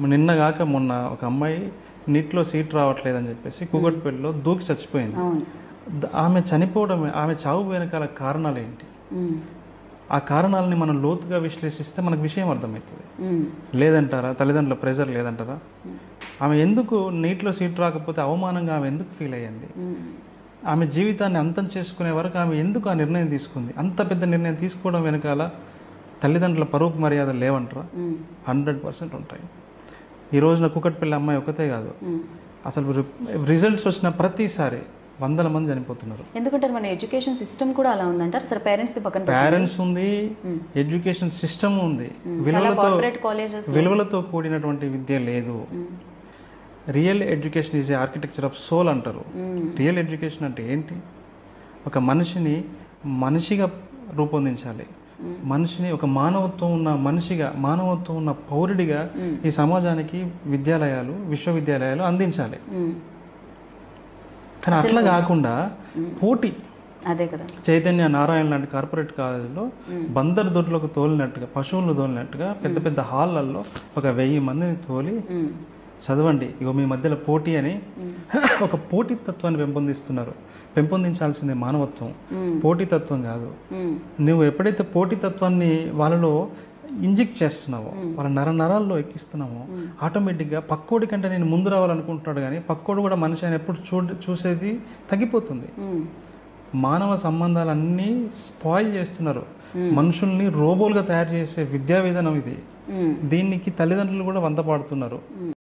నిన్నగాక మొన్న ఒక అమ్మాయి నీటిలో సీట్ రావట్లేదని చెప్పేసి కూకట్పల్లిలో దూకి చచ్చిపోయింది అవును ద- ఆమె చనిపోవడం ఆమె చావు వెనకాల కారణాలు ఏంటి ఉమ్, ఆ కారణాలని మనం లోతుగా విశ్లేషిస్తే మనకు విషయం అర్థమవుతుంది ఉమ్, లేదంటారా తల్లిదండ్రుల ప్రెజర్ లేదంటారా ఆమె ఎందుకు నీటిలో సీట్ రాకపోతే అవమానంగా ఆమె ఎందుకు ఫీల్ అయ్యింది ఉమ్, ఆమె జీవితాన్ని అంతం చేసుకునే వరకు ఆమె ఎందుకు ఆ నిర్ణయం తీసుకుంది అంత పెద్ద నిర్ణయం తీసుకోవడం వెనకాల తల్లిదండ్రుల పరువు మర్యాదలు లేవంటారా ఉమ్, హండ్రెడ్ పర్సెంట్ ఉంటాయి ఈ రోజున కుకట్పల్లి అమ్మాయి ఒకతే కాదు ఉమ్. అసలు రిజల్ట్స్ వచ్చిన ప్రతిసారి వందల మంది చనిపోతున్నారు ఎందుకంటే మన ఎడ్యుకేషన్ సిస్టమ్ కూడా అలా ఉందంటారు సరే పేరెంట్స్ ది పక్కన పెట్టండి. పేరెంట్స్ ఉంది ఉమ్. ఎడ్యుకేషన్ సిస్టమ్ ఉంది ఉమ్, చాలా విలువలతో కార్పొరేట్ కాలేజెస్ విలువలతో కూడినటువంటి విద్య లేదు real education is architecture of soul అంటారు రియల్ ఎడ్యుకేషన్ అంటే ఏంటి ఒక మనిషిని మనిషిగా రూపొందించాలి మనిషిని ఒక మానవత్వం ఉన్న మనిషిగా మానవత్వం ఉన్న పౌరుడిగా ఈ సమాజానికి విద్యాలయాలు విశ్వవిద్యాలయాలు అందించాలి కానీ అట్లా కాకుండా పోటీ అదే కదా చైతన్య నారాయణ లాంటి కార్పొరేట్ కాలేజీలో బందర్ దొడ్లకు తోలినట్టుగా పశువులను తోలినట్టుగా పెద్ద పెద్ద హాళ్ళల్లో ఒక వెయ్యి మందిని తోలి ఉమ్, చదవండి ఇగో మీ మధ్యలో పోటీ అని ఒక పోటీతత్వాన్ని పెంపొందిస్తున్నారు పెంపొందించాల్సిందే మానవత్వం ఉమ్, పోటీతత్వం కాదు ఉమ్, నువ్వు ఎప్పుడైతే పోటీతత్వాన్ని వాళ్ళలో ఇంజెక్ట్ చేస్తున్నావో వాళ్ళ నర నరాల్లో ఎక్కిస్తున్నావో ఆటోమేటిక్గా పక్కోడి కంటే నేను ముందు రావాలనుకుంటున్నాడు కానీ పక్కోడు కూడా మనిషి అని ఎప్పుడు చూ చూసేది తగ్గిపోతుంది ఉమ్, మానవ సంబంధాలన్నీ స్పాయిల్ చేస్తున్నారు మనుషుల్ని రోబోలుగా తయారు చేసే విద్యా విధానం ఇది ఉమ్. దీనికి తల్లిదండ్రులు కూడా వంత పాడుతున్నారు